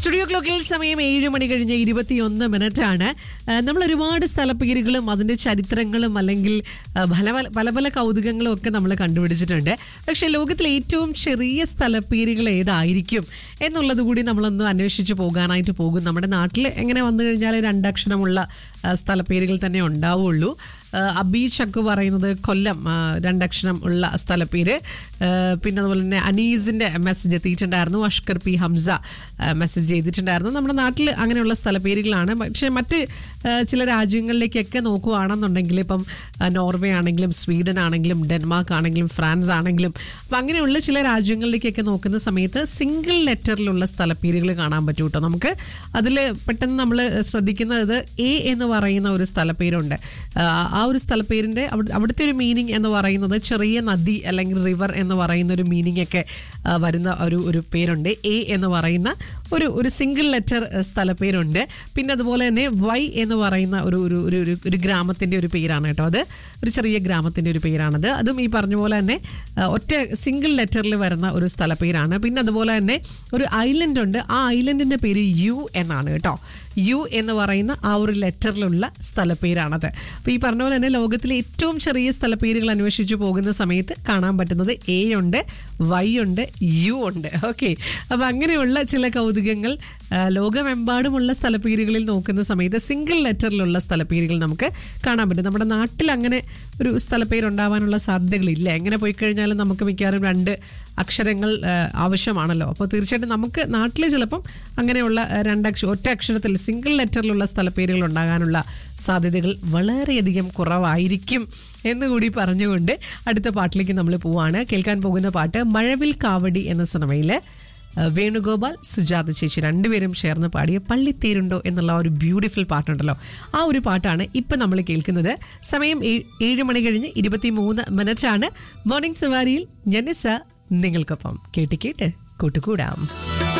studio ക്ലോക്കിൽ സമയം ഏഴ് മണി കഴിഞ്ഞ് ഇരുപത്തിയൊന്ന് മിനിറ്റ് ആണ് ആ, നമ്മൾ ഒരുപാട് സ്ഥലപ്പേരുകളും അതിന്റെ ചരിത്രങ്ങളും അല്ലെങ്കിൽ ആ, പല പല പല പല കൗതുകങ്ങളും ഒക്കെ നമ്മൾ കണ്ടുപിടിച്ചിട്ടുണ്ട് പക്ഷെ ലോകത്തിലെ ഏറ്റവും ചെറിയ സ്ഥലപ്പേരുകൾ ഏതായിരിക്കും എന്നുള്ളത് കൂടി നമ്മളൊന്ന് അന്വേഷിച്ച് പോകാനായിട്ട് പോകും നമ്മുടെ നാട്ടിൽ എങ്ങനെ വന്നു കഴിഞ്ഞാൽ രണ്ടക്ഷരമുള്ള ആ, സ്ഥലപ്പേരുകൾ തന്നെ ഉണ്ടാവുള്ളൂ ആ, അബി ചക്ക് പറയുന്നത് കൊല്ലം ആ, രണ്ടക്ഷരം ഉള്ള സ്ഥലപ്പേര് ആ, പിന്നെ അതുപോലെ തന്നെ അനീസിന്റെ മെസ്സേജ് എത്തിയിട്ടുണ്ടായിരുന്നു അഷ്കർ പി ഹംസ ആ, മെസ്സേജ് ചെയ്തിട്ടുണ്ടായിരുന്നു നമ്മുടെ നാട്ടിൽ അങ്ങനെയുള്ള സ്ഥലപ്പേരുകളാണ് പക്ഷെ മറ്റ് ആ, ചില രാജ്യങ്ങളിലേക്കൊക്കെ നോക്കുകയാണെന്നുണ്ടെങ്കിൽ ഇപ്പം ആ, നോർവേ ആണെങ്കിലും സ്വീഡൻ ആണെങ്കിലും ഡെൻമാർക്ക് ആണെങ്കിലും ഫ്രാൻസ് ആണെങ്കിലും അപ്പം അങ്ങനെയുള്ള ചില രാജ്യങ്ങളിലേക്കൊക്കെ നോക്കുന്ന സമയത്ത് സിംഗിൾ ലെറ്ററിലുള്ള സ്ഥലപ്പേരുകൾ കാണാൻ പറ്റും കേട്ടോ നമുക്ക് അതിൽ പെട്ടെന്ന് നമ്മൾ ശ്രദ്ധിക്കുന്നത് എ എന്ന് പറയുന്ന ഒരു സ്ഥലപ്പേരുണ്ട് ആ, ആ ഒരു സ്ഥലപ്പേരിൻ്റെ അവിടെ അവിടുത്തെ ഒരു മീനിങ് എന്ന് പറയുന്നത് ചെറിയ നദി അല്ലെങ്കിൽ റിവർ എന്ന് പറയുന്ന ഒരു മീനിങ് ഒക്കെ ആ, വരുന്ന ഒരു ഒരു പേരുണ്ട് എ എന്ന് പറയുന്ന ഒരു ഒരു സിംഗിൾ ലെറ്റർ സ്ഥലപ്പേരുണ്ട് പിന്നെ അതുപോലെ തന്നെ വൈ എന്ന് പറയുന്ന ഒരു ഒരു ഒരു ഒരു ഒരു ഗ്രാമത്തിൻ്റെ ഒരു പേരാണ് കേട്ടോ അത് ഒരു ചെറിയ ഗ്രാമത്തിൻ്റെ ഒരു പേരാണത് അതും ഈ പറഞ്ഞ പോലെ തന്നെ ആ, ഒറ്റ സിംഗിൾ ലെറ്ററിൽ വരുന്ന ഒരു സ്ഥലപ്പേരാണ് പിന്നെ അതുപോലെ തന്നെ ഒരു ഐലൻഡ് ഉണ്ട് ആ ഐലൻഡിൻ്റെ പേര് യു എന്നാണ് കേട്ടോ യു എന്ന് പറയുന്ന ആ ഒരു ലെറ്ററിലുള്ള സ്ഥലപ്പേരാണത് അപ്പോൾ ഈ പറഞ്ഞ പോലെ തന്നെ ലോകത്തിലെ ഏറ്റവും ചെറിയ സ്ഥലപ്പേരുകൾ അന്വേഷിച്ചു പോകുന്ന സമയത്ത് കാണാൻ പറ്റുന്നത് എ ഉണ്ട് വൈ ഉണ്ട് യു ഉണ്ട് ഓക്കെ അപ്പോൾ അങ്ങനെയുള്ള ചില കൗതുകങ്ങൾ ആ, ലോകമെമ്പാടുമുള്ള സ്ഥലപ്പേരുകളിൽ നോക്കുന്ന സമയത്ത് സിംഗിൾ ലെറ്ററിലുള്ള സ്ഥലപ്പേരുകൾ നമുക്ക് കാണാൻ പറ്റും നമ്മുടെ നാട്ടിൽ അങ്ങനെ ഒരു സ്ഥലപ്പേരുണ്ടാവാനുള്ള സാധ്യതകളില്ല എങ്ങനെ പോയി കഴിഞ്ഞാലും നമുക്ക് മിക്കവാറും രണ്ട് അക്ഷരങ്ങൾ ആ, ആവശ്യമാണല്ലോ അപ്പോൾ തീർച്ചയായിട്ടും നമുക്ക് നാട്ടിൽ ചിലപ്പം അങ്ങനെയുള്ള ആ, രണ്ടക്ഷ ഒറ്റ അക്ഷരത്തിൽ സിംഗിൾ ലെറ്ററിലുള്ള സ്ഥലപ്പേരുകൾ ഉണ്ടാകാനുള്ള സാധ്യതകൾ വളരെയധികം കുറവായിരിക്കും എന്നുകൂടി പറഞ്ഞുകൊണ്ട് അടുത്ത പാട്ടിലേക്ക് നമ്മൾ പോവാണ് കേൾക്കാൻ പോകുന്ന പാട്ട് മഴവിൽ കാവടി എന്ന സിനിമയിൽ വേണുഗോപാൽ സുജാത ചേച്ചി രണ്ടുപേരും ചേർന്ന് പാടിയ പള്ളിത്തേരുണ്ടോ എന്നുള്ള ആ ഒരു ബ്യൂട്ടിഫുൾ പാട്ടുണ്ടല്ലോ ആ ഒരു പാട്ടാണ് ഇപ്പം നമ്മൾ കേൾക്കുന്നത് സമയം ഏ- ഏഴ് മണി കഴിഞ്ഞ് ഇരുപത്തി മൂന്ന് മിനിറ്റ് ആണ് മോർണിംഗ് സവാരിയിൽ ജനിസ നിങ്ങൾക്കൊപ്പം കേട്ട് കേട്ട് കൂട്ടുകൂടാം